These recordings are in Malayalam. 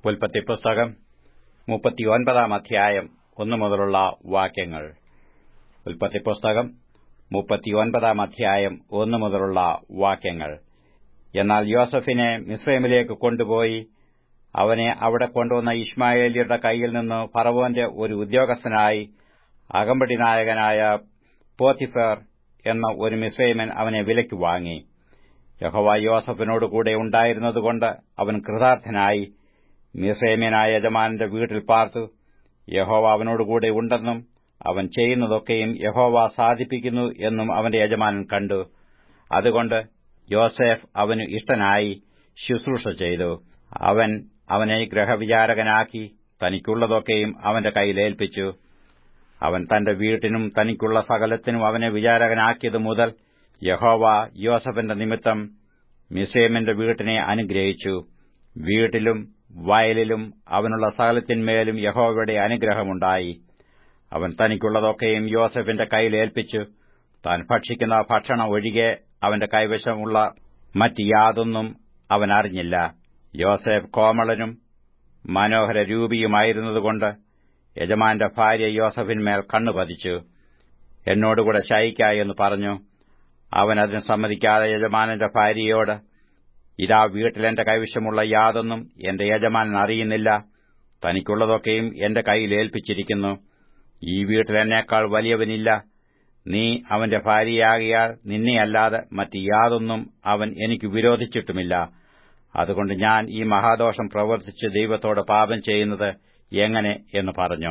ഉൽപ്പത്തി പുസ്തകം മുപ്പത്തിയൊൻപതാം അധ്യായം ഒന്നു മുതലുള്ള വാക്യങ്ങൾ ഉൽപ്പത്തി പുസ്തകം മുപ്പത്തിയൊൻപതാം അധ്യായം ഒന്നു മുതലുള്ള വാക്യങ്ങൾ എന്നാൽ യോസഫിനെ മിസ്രൈമിലേക്ക് കൊണ്ടുപോയി അവനെ അവിടെ കൊണ്ടുവന്ന ഇഷ്മായേലിയരുടെ കൈയിൽ നിന്ന് ഫറവോന്റെ ഒരു ഉദ്യോഗസ്ഥനായി അകമ്പടി നായകനായ പോത്തിഫർ എന്ന ഒരു മിസ്രൈമൻ അവനെ വിലയ്ക്ക് വാങ്ങി യഹോവ യോസഫിനോടുകൂടെ ഉണ്ടായിരുന്നതുകൊണ്ട് അവൻ കൃതാർത്ഥനായി മിസ്രൈമ്യനായ യജമാനന്റെ വീട്ടിൽ പാർത്തു യഹോവ അവനോടുകൂടെ ഉണ്ടെന്നും അവൻ ചെയ്യുന്നതൊക്കെയും യഹോവ സാധിപ്പിക്കുന്നു എന്നും അവന്റെ യജമാനൻ കണ്ടു അതുകൊണ്ട് യോസെഫ് അവന് ഇഷ്ടനായി ശുശ്രൂഷ ചെയ്തു അവൻ അവനെ ഗ്രഹവിചാരകനാക്കി തനിക്കുള്ളതൊക്കെയും അവന്റെ കയ്യിലേൽപ്പിച്ചു അവൻ തന്റെ വീട്ടിനും തനിക്കുള്ള സകലത്തിനും അവനെ വിചാരകനാക്കിയതു മുതൽ യഹോവ യോസഫിന്റെ നിമിത്തം മിസേമിന്റെ വീട്ടിനെ അനുഗ്രഹിച്ചു വീട്ടിലും വയലിലും അവനുള്ള സകലത്തിന്മേലും യഹോവയുടെ അനുഗ്രഹമുണ്ടായി അവൻ തനിക്കുള്ളതൊക്കെയും യോസഫിന്റെ കയ്യിലേൽപ്പിച്ചു താൻ ഭക്ഷിക്കുന്ന ഭക്ഷണം ഒഴികെ അവന്റെ കൈവശമുള്ള മറ്റ് യാതൊന്നും അവൻ അറിഞ്ഞില്ല യോസഫ് കോമളനും മനോഹര രൂപിയുമായിരുന്നതുകൊണ്ട് യജമാന്റെ ഭാര്യ യോസഫിന്മേൽ കണ്ണുപതിച്ചു എന്നോടുകൂടെ ശയിക്ക എന്ന് പറഞ്ഞു അവൻ അതിന് സമ്മതിക്കാതെ യജമാനന്റെ ഭാര്യയോട് ഇതാ വീട്ടിൽ എന്റെ കൈവശമുള്ള യാതൊന്നും എന്റെ യജമാനൻ അറിയുന്നില്ല തനിക്കുള്ളതൊക്കെയും എന്റെ കയ്യിൽ ഏൽപ്പിച്ചിരിക്കുന്നു ഈ വീട്ടിൽ എന്നേക്കാൾ വലിയവനില്ല നീ അവന്റെ ഭാര്യയാകിയാൽ നിന്നെയല്ലാതെ മറ്റ് യാതൊന്നും അവൻ എനിക്ക് വിരോധിച്ചിട്ടുമില്ല അതുകൊണ്ട് ഞാൻ ഈ മഹാദോഷം പ്രവർത്തിച്ച് ദൈവത്തോട് പാപം ചെയ്യുന്നത് എങ്ങനെ എന്ന് പറഞ്ഞു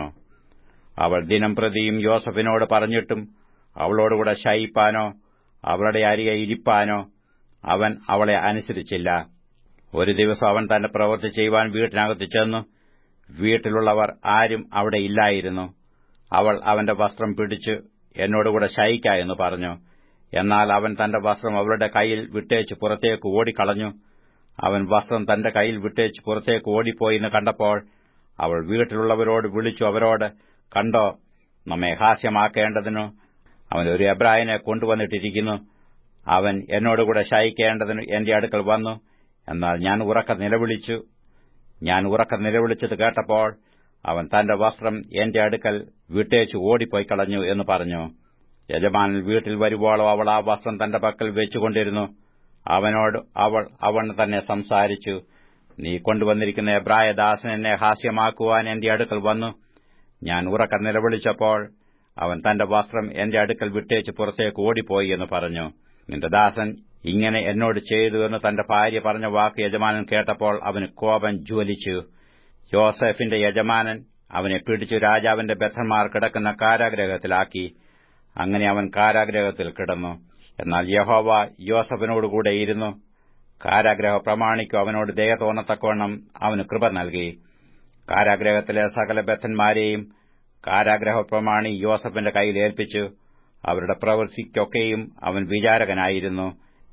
അവൾ ദിനം പ്രതിയും യോസഫിനോട് പറഞ്ഞിട്ടും അവളോടുകൂടെ ശയിപ്പാനോ അവളുടെ അരികെ ഇരിപ്പാനോ അവൻ അവളെ അനുസരിച്ചില്ല ഒരു ദിവസം അവൻ തന്റെ പ്രവൃത്തി ചെയ്യുവാൻ വീട്ടിനകത്ത് ചെന്നു വീട്ടിലുള്ളവർ ആരും അവിടെ ഇല്ലായിരുന്നു അവൾ അവന്റെ വസ്ത്രം പിടിച്ച് എന്നോടുകൂടെ ശയിക്ക എന്ന് പറഞ്ഞു എന്നാൽ അവൻ തന്റെ വസ്ത്രം അവളുടെ കൈയിൽ വിട്ടേച്ച് പുറത്തേക്ക് ഓടിക്കളഞ്ഞു അവൻ വസ്ത്രം തന്റെ കൈയിൽ വിട്ടേച്ച് പുറത്തേക്ക് ഓടിപ്പോയിന്ന് കണ്ടപ്പോൾ അവൾ വീട്ടിലുള്ളവരോട് വിളിച്ചു അവരോട് കണ്ടോ നമ്മെ ഹാസ്യമാക്കേണ്ടതിനു അവൻ ഒരു എബ്രായനെ കൊണ്ടുവന്നിട്ടിരിക്കുന്നു അവൻ എന്നോടുകൂടെ ശയിക്കേണ്ടതിന് എന്റെ അടുക്കൽ വന്നു എന്നാൽ ഞാൻ ഉറക്ക നിലവിളിച്ചു ഞാൻ ഉറക്ക നിലവിളിച്ചത് കേട്ടപ്പോൾ അവൻ തന്റെ വസ്ത്രം എന്റെ അടുക്കൽ വിട്ടേച്ച് ഓടിപ്പോയി കളഞ്ഞു എന്ന് പറഞ്ഞു യജമാനൻ വീട്ടിൽ വരുവോളോ അവൾ ആ വസ്ത്രം തന്റെ പക്കൽ വെച്ചുകൊണ്ടിരുന്നു അവനോട് അവൾ അവൻ തന്നെ സംസാരിച്ചു നീ കൊണ്ടുവന്നിരിക്കുന്ന എബ്രായദാസൻ എന്നെ ഹാസ്യമാക്കുവാൻ എന്റെ അടുക്കൽ വന്നു ഞാൻ ഉറക്ക നിലവിളിച്ചപ്പോൾ അവൻ തന്റെ വസ്ത്രം എന്റെ അടുക്കൽ വിട്ടേച്ച് പുറത്തേക്ക് ഓടിപ്പോയി എന്ന് പറഞ്ഞു നിന്റെ ദാസൻ ഇങ്ങനെ എന്നോട് ചെയ്തു എന്ന് തന്റെ ഭാര്യ പറഞ്ഞ വാക്ക് യജമാനൻ കേട്ടപ്പോൾ അവന് കോപം ജ്വലിച്ചു യോസഫിന്റെ യജമാനൻ അവനെ പിടിച്ചു രാജാവിന്റെ ബദ്ധന്മാർ കിടക്കുന്ന കാരാഗ്രഹത്തിലാക്കി അങ്ങനെ അവൻ കാരാഗ്രഹത്തിൽ കിടന്നു എന്നാൽ യഹോവ യോസഫിനോടുകൂടെ ഇരുന്നു കാരാഗ്രഹ പ്രമാണിക്കു അവനോട് ദയ തോന്നത്തക്കവണ്ണം അവന് കൃപ നൽകി കാരാഗ്രഹത്തിലെ സകല ബദ്ധന്മാരെയും കാരാഗ്രഹ പ്രമാണി യോസഫിന്റെ കയ്യിൽ ഏൽപ്പിച്ചു അവരുടെ പ്രവൃത്തിക്കൊക്കെയും അവൻ വിചാരകനായിരുന്നു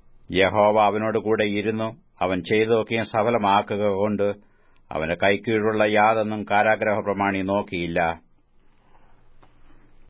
യഹോവ അവനോടുകൂടെ ഇരുന്നു അവൻ ചെയ്തൊക്കെയും സഫലമാക്കുക കൊണ്ട് അവന്റെ കൈക്കീഴുള്ള യാതൊന്നും കാരാഗ്രഹ പ്രമാണി നോക്കിയില്ല